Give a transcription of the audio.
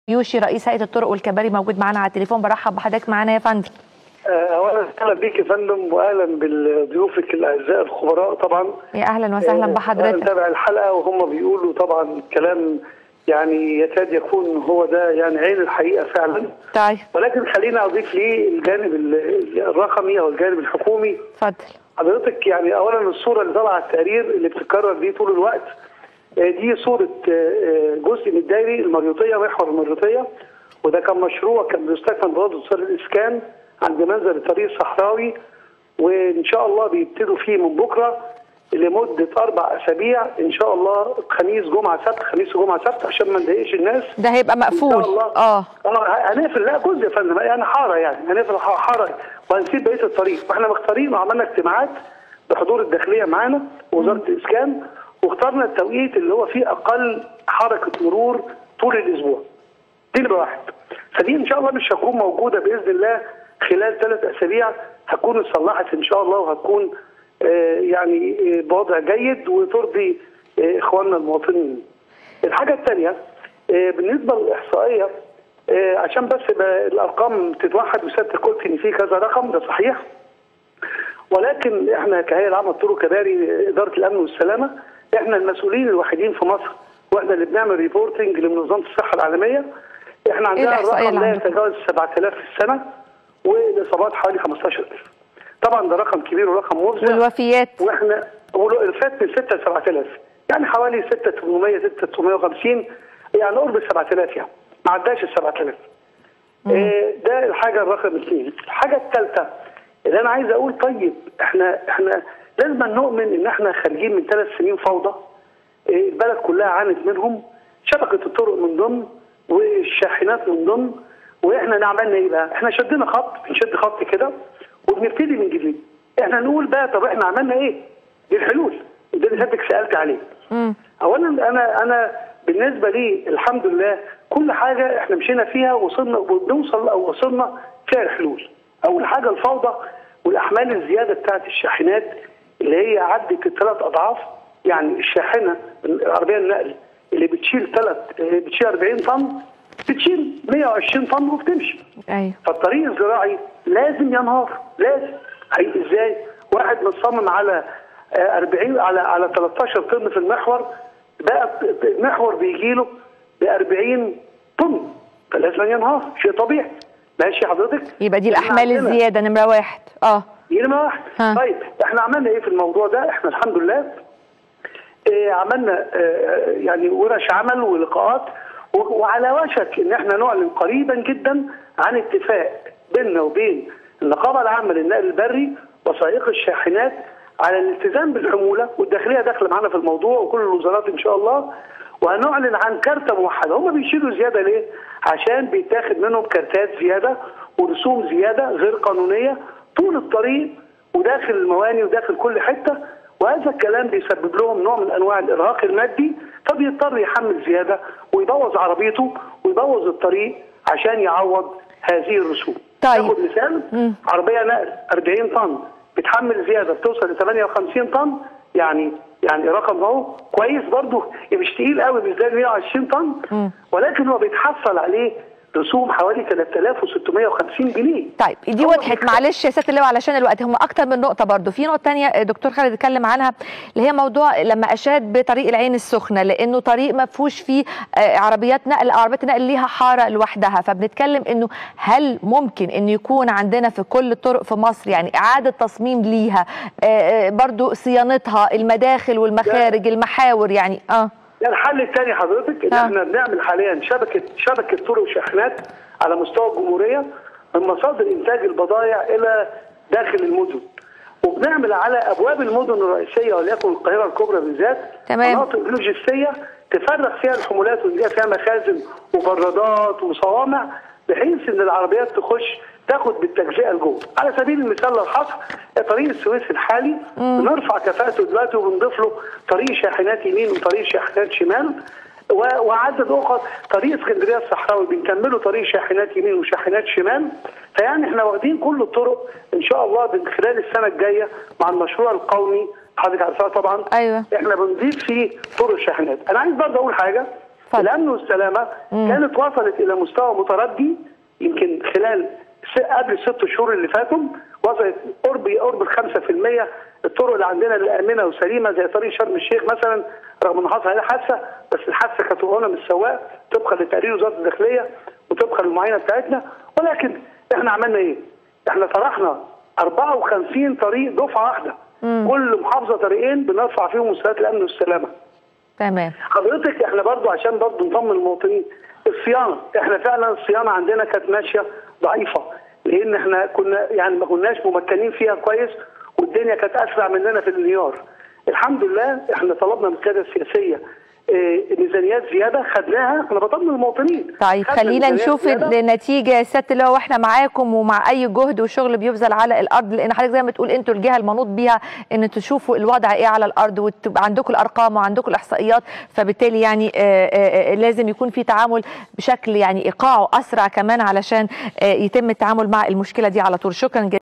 يوشي رئيس هيئه الطرق والكباري موجود معانا على التليفون برحب بحضرتك معانا يا فندم اولا اهلا بيك يا فندم واهلا بضيوفك الاعزاء الخبراء طبعا يا اهلا وسهلا انا بحضرتك متابع الحلقه وهم بيقولوا طبعا كلام يعني يكاد يكون هو ده يعني عين الحقيقه فعلا طيب ولكن خليني اضيف ليه الجانب ال- الرقمي او الجانب الحكومي اتفضل حضرتك يعني اولا الصوره اللي طالعه على التقرير اللي بتتكرر دي طول الوقت آه، دي صوره آه، آه، جزء من الدائري المريوطيه محور المريوطيه وده كان مشروع كان بيستكمل برضه وزاره الاسكان عند منزل الطريق الصحراوي وان شاء الله بيبتدوا فيه من بكره لمده اربع اسابيع ان شاء الله خميس جمعه سبت خميس وجمعه سبت عشان ما نضايقش الناس ده هيبقى ان شاء مقفول الله اه اه هنقفل لا جزء يا فندم يعني حاره يعني هنقفل ح- حاره وهنسيب بقيه الطريق واحنا مختارين وعملنا اجتماعات بحضور الداخليه معانا ووزاره الاسكان واخترنا التوقيت اللي هو فيه اقل حركه مرور طول الاسبوع دي نمره واحد فدي ان شاء الله مش هتكون موجوده باذن الله خلال ثلاث اسابيع هتكون اتصلحت ان شاء الله وهتكون آه، يعني آه، بوضع جيد وترضي آه، اخواننا المواطنين. الحاجه الثانيه بالنسبه للاحصائيه آه، عشان بس يبقى الارقام تتوحد وسيادتك قلت ان في كذا رقم ده صحيح ولكن احنا كهيئه العامه للطرق كباري اداره الامن والسلامه احنا المسؤولين الوحيدين في مصر واحنا اللي بنعمل ريبورتنج لمنظمه الصحه العالميه احنا عندنا الإحصائية الرقم اللي لا عندكم؟ يتجاوز 7000 في السنه والاصابات حوالي 15000 طبعا ده رقم كبير ورقم مفزع والوفيات واحنا الفات من 6 ل 7000 يعني حوالي 6 800 6 950 يعني قرب 7000 يعني ما عداش ال 7000 إيه ده الحاجه الرقم اثنين الحاجه الثالثه اللي انا عايز اقول طيب احنا احنا لازم نؤمن ان احنا خارجين من ثلاث سنين فوضى إيه البلد كلها عانت منهم شبكه الطرق من ضمن والشاحنات من ضمن واحنا عملنا ايه بقى؟ احنا شدنا خط بنشد خط كده وبنبتدي من جديد احنا نقول بقى طب احنا عملنا ايه؟ دي الحلول ده اللي حضرتك سالت عليه مم. اولا انا انا بالنسبه لي الحمد لله كل حاجه احنا مشينا فيها وصلنا وبنوصل او وصلنا فيها الحلول اول حاجه الفوضى والاحمال الزياده بتاعت الشاحنات اللي هي عدت الثلاث اضعاف يعني الشاحنه العربيه النقل اللي بتشيل ثلاث بتشيل 40 طن بتشيل 120 طن وبتمشي ايوه فالطريق الزراعي لازم ينهار لازم هي ازاي واحد مصمم على آه، 40 على على 13 طن في المحور بقى المحور بيجي له ب 40 طن فلازم ينهار شيء طبيعي ماشي حضرتك يبقى دي إحنا الاحمال عندنا- الزياده نمره واحد اه دي نمرة واحد ها. طيب احنا عملنا ايه في الموضوع ده احنا الحمد لله اه عملنا اه يعني ورش عمل ولقاءات و- وعلى وشك ان احنا نعلن قريبا جدا عن اتفاق بيننا وبين النقابه العامه للنقل البري وسائق الشاحنات على الالتزام بالحموله والداخليه داخله معانا في الموضوع وكل الوزارات ان شاء الله وهنعلن عن كارته موحده هم بيشيلوا زياده ليه عشان بيتاخد منهم كارتات زياده ورسوم زياده غير قانونيه طول الطريق وداخل المواني وداخل كل حته وهذا الكلام بيسبب لهم نوع من انواع الارهاق المادي فبيضطر يحمل زياده ويبوظ عربيته ويبوظ الطريق عشان يعوض هذه الرسوم. طيب. ناخد مثال مم. عربيه نقل 40 طن بتحمل زياده بتوصل ل 58 طن يعني يعني رقم اهو كويس برضه مش تقيل قوي مش زي 120 طن مم. ولكن هو بيتحصل عليه رسوم حوالي 3650 جنيه طيب دي هو وضحت بيخ- معلش يا سياده اللواء علشان الوقت هم اكتر من نقطه برضو في نقطه تانية دكتور خالد اتكلم عنها اللي هي موضوع لما اشاد بطريق العين السخنه لانه طريق ما فيهوش فيه آه، عربيات نقل عربيات نقل ليها حاره لوحدها فبنتكلم انه هل ممكن انه يكون عندنا في كل الطرق في مصر يعني اعاده تصميم ليها آه، آه، برضو صيانتها المداخل والمخارج المحاور يعني اه يعني الحل الثاني حضرتك ان آه. احنا بنعمل حاليا شبكه شبكه طرق وشاحنات على مستوى الجمهوريه من مصادر انتاج البضائع الى داخل المدن وبنعمل على ابواب المدن الرئيسيه وليكن القاهره الكبرى بالذات تمام. مناطق لوجستيه تفرغ فيها الحمولات ونلاقي فيها مخازن وبرادات وصوامع بحيث ان العربيات تخش تاخد بالتجزئه لجوه على سبيل المثال للحصر طريق السويس الحالي بنرفع كفاءته دلوقتي وبنضيف له طريق شاحنات يمين وطريق شاحنات شمال و- وعدد اخر طريق اسكندريه الصحراوي بنكمله طريق شاحنات يمين وشاحنات شمال فيعني احنا واخدين كل الطرق ان شاء الله من خلال السنه الجايه مع المشروع القومي حضرتك عارفاه طبعا أيوة. احنا بنضيف فيه طرق الشاحنات انا عايز برضه اقول حاجه اتفضل. الامن والسلامه مم. كانت وصلت الى مستوى متردي يمكن خلال س- قبل الست شهور اللي فاتوا وصلت قرب قرب ال 5% الطرق اللي عندنا اللي امنه وسليمه زي طريق شرم الشيخ مثلا رغم ان حصل عليه حادثه بس الحادثه كانت قريبه من السواق طبقا لتقرير وزاره الداخليه وطبقا للمعاينه بتاعتنا ولكن احنا عملنا ايه؟ احنا طرحنا 54 طريق دفعه واحده كل محافظه طريقين بنرفع فيهم مستويات الامن والسلامه تمام حضرتك احنا برضو عشان برضو نطمن المواطنين الصيانه احنا فعلا الصيانه عندنا كانت ماشيه ضعيفه لان احنا كنا يعني ما كناش ممكنين فيها كويس والدنيا كانت اسرع مننا في الانهيار الحمد لله احنا طلبنا من القياده السياسيه اه، ميزانيات زياده خدناها احنا بطمن المواطنين طيب خدنا خلينا ميزانيات نشوف زيادة. النتيجه يا سياده اللواء واحنا معاكم ومع اي جهد وشغل بيبذل على الارض لان حضرتك زي ما تقول انتوا الجهه المنوط بيها ان تشوفوا الوضع ايه على الارض وتبقى عندكم الارقام وعندكم الاحصائيات فبالتالي يعني آه، آه، آه، لازم يكون في تعامل بشكل يعني ايقاعه اسرع كمان علشان آه، يتم التعامل مع المشكله دي على طول شكرا جزيلا